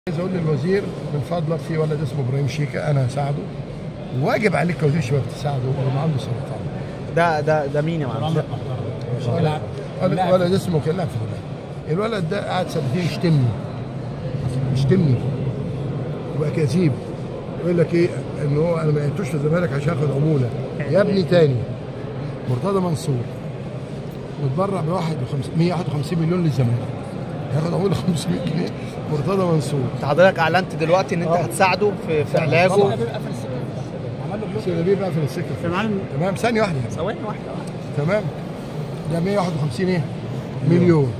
عايز اقول للوزير من فضلك في ولد اسمه ابراهيم شيكا انا هساعده واجب عليك كوزير الشباب تساعده لانه عنده سرطان ده ده ده مين يا معلم؟ ولد ولد, ولد اسمه كان لاعب في الهلال الولد ده قعد سنتين يشتمني يشتمني وبقى كذيب يقول لك ايه ان هو انا ما لقيتوش في الزمالك عشان اخد عموله يا ابني تاني مرتضى منصور متبرع ب 151 مليون للزمالك هياخد عموله 500 جنيه مرتضى منصور انت حضرتك اعلنت دلوقتي ان انت هتساعده في في علاجه طبعاً. سيدي بقى في السكه يا معلم تمام ثانيه واحده ثواني واحده واحده تمام ده 151 ايه مليون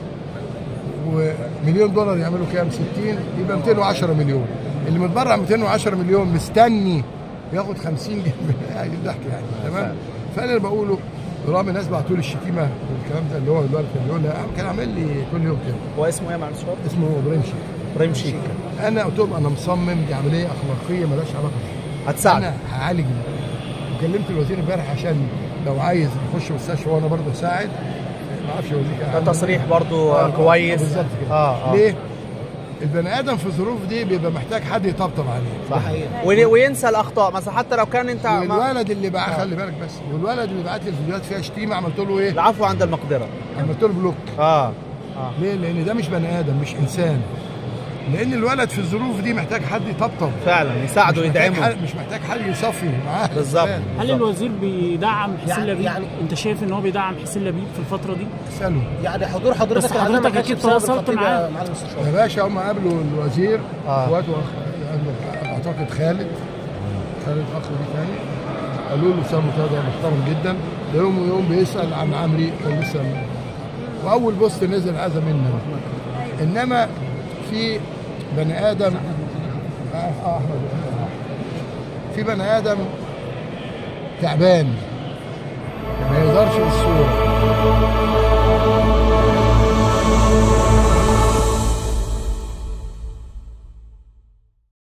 ومليون دولار يعملوا كام 60 يبقى 210 مليون اللي متبرع 210 مليون مستني ياخد 50 جنيه يعني ضحك يعني تمام فانا اللي بقوله رغم الناس بعتوا لي الشتيمه والكلام ده اللي هو الولد كان بيقولها كان عامل لي كل يوم كده هو اسمه ايه يا معلم شباب؟ اسمه ابراهيم شيخ ابراهيم شيك انا قلت لهم انا مصمم دي عمليه اخلاقيه مالهاش علاقه بيه. هتساعده انا هعالج وكلمت الوزير امبارح عشان لو عايز يخش مستشفى وانا برضه اساعد ما اعرفش الوزير كان ده تصريح برضو آه، كويس بالظبط كده اه اه ليه؟ البني ادم في الظروف دي بيبقى محتاج حد يطبطب عليه صح وي- وينسى الاخطاء مثلا حتى لو كان انت ما- والولد اللي بقى خلي بالك بس والولد اللي بعت لي الفيديوهات فيها شتيمه عملت له ايه؟ العفو عند المقدره عملت له بلوك اه اه ليه؟ لان ده مش بني ادم مش انسان لان الولد في الظروف دي محتاج حد يطبطب فعلا يساعده مش محتاج يدعمه حد- مش محتاج حد يصفي معاه بالظبط. كمان. هل الوزير بيدعم حسين يعني- لبيب؟ يعني- انت شايف ان هو بيدعم حسين لبيب في الفتره دي؟ اساله يعني حضور حضرتك بس هنا حضرتك ما كانش أكيد بسبب تواصلت الخطيب يا معاه. معالي المستشار يا باشا هم قابلوا الوزير آه. اخواته أخ- اعتقد خالد خالد اخ لي تاني قالوا له سامو كده محترم جدا ده يوم ويوم بيسال عن عمري كان لسه واول بوست نزل عزا مني انما في بني ادم آه، آه، احمد في بني ادم تعبان ماشي